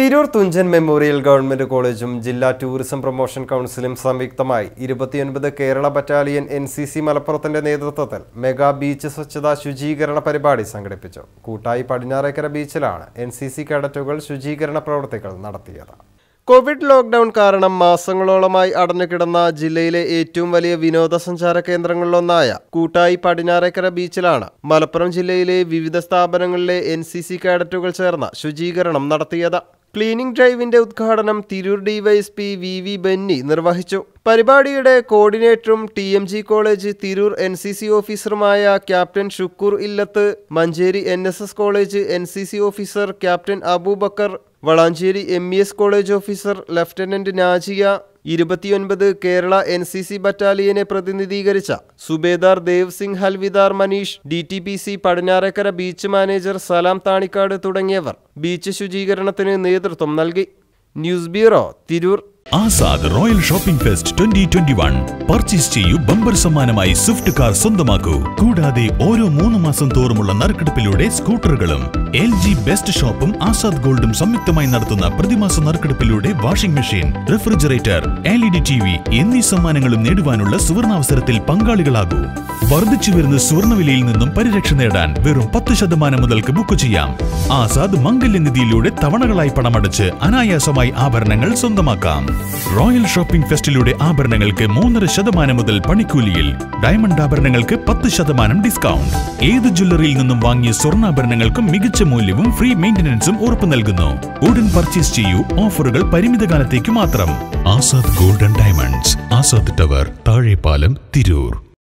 Tirur Thunchan memorial government കോളേജും ജില്ലാ tourism promotion കൗൺസിലും സംയുക്തമായി ഇരുപത്തിയൊൻപത് Kerala battalion N C C മലപ്പുറത്തിന്റെ നേതൃത്വത്തിൽ മെഗാ ബീച്ച് സ്വച്ഛതാ ശുചീകരണ പരിപാടി സംഘടിപ്പിച്ചു കൂട്ടായി പടിഞ്ഞാറേക്കര ബീച്ചിലാണ് എൻ സി സി കേഡറ്റുകൾ ശുചീകരണ പ്രവൃത്തികൾ നടത്തിയത് കോവിഡ് ലോക്ക്ഡൌൺ കാരണം മാസങ്ങളോളമായി അടഞ്ഞുകിടന്ന ജില്ലയിലെ ഏറ്റവും വലിയ വിനോദസഞ്ചാര കേന്ദ്രങ്ങളിലൊന്നായ കൂട്ടായി പടിഞ്ഞാറേക്കര ബീച്ചിലാണ് മലപ്പുറം ജില്ലയിലെ വിവിധ സ്ഥാപനങ്ങളിലെ എൻ സി സി കേഡറ്റുകൾ ചേർന്ന ശുചീകരണം നടത്തിയത് ക്ലീനിംഗ് ഡ്രൈവിന്റെ ഉദ്ഘാടനം Tirur DYSP V V Benny നിർവഹിച്ചു പരിപാടിയുടെ കോർഡിനേറ്ററും T M G college Tirur N C C ഓഫീസറുമായ captain Shukoor Illath Manjeri N S S college N C C officer captain Aboobacker Valanchery M E S college officer lieutenant Najiya ഇരുപത്തിയൊൻപത് കേരള എൻ സി സി ബറ്റാലിയനെ പ്രതിനിധീകരിച്ച subedar Dev Singh havildar Manish D T P C Padinjarekkara beach manager Salam Thanikkad തുടങ്ങിയവർ beach ശുചീകരണത്തിന് നേതൃത്വം നൽകി news bureau Tirur Azad royal shopping fest twenty twenty one purchase ചെയ്യൂ bumper സമ്മാനമായി Swift car സ്വന്തമാക്കൂ കൂടാതെ ഓരോ മൂന്ന് മാസം തോറുമുള്ള നറുക്കെടുപ്പിലൂടെ സ്കൂട്ടറുകളും എൽ ജി ബെസ്റ്റ് ഷോപ്പും ആസാദ് ഗോൾഡും സംയുക്തമായി നടത്തുന്ന പ്രതിമാസ നറുക്കെടുപ്പിലൂടെ washing machine refrigerator L E D T V എന്നീ സമ്മാനങ്ങളും നേടുവാനുള്ള സുവർണാവസരത്തിൽ പങ്കാളികളാകൂ വർദ്ധിച്ചു വരുന്ന സ്വർണ്ണവിലയിൽ നിന്നും പരിരക്ഷ നേടാൻ വെറും പത്ത് ശതമാനം മുതൽക്ക് ബുക്ക് ചെയ്യാം ആസാദ് മംഗല്യനിധിയിലൂടെ തവണകളായി പണമടച്ച് അനായാസമായി ആഭരണങ്ങൾ സ്വന്തമാക്കാം റോയൽ ഷോപ്പിംഗ് ഫെസ്റ്റിലൂടെ ആഭരണങ്ങൾക്ക് മൂന്നര ശതമാനം മുതൽ പണിക്കൂലിയിൽ ഡയമണ്ട് ആഭരണങ്ങൾക്ക് പത്ത് ശതമാനം ഡിസ്കൗണ്ട് ഏത് ജ്വല്ലറിയിൽ നിന്നും വാങ്ങിയ സ്വർണ്ണാഭരണങ്ങൾക്കും മികച്ച മൂല്യവും ഫ്രീ മെയിന്റനൻസും ഉറപ്പു നൽകുന്നു ഉടൻ പർച്ചേസ് ചെയ്യൂ ഓഫറുകൾ പരിമിത കാലത്തേക്ക് മാത്രം Azad golden diamonds Azad tower Thazhepalam Tirur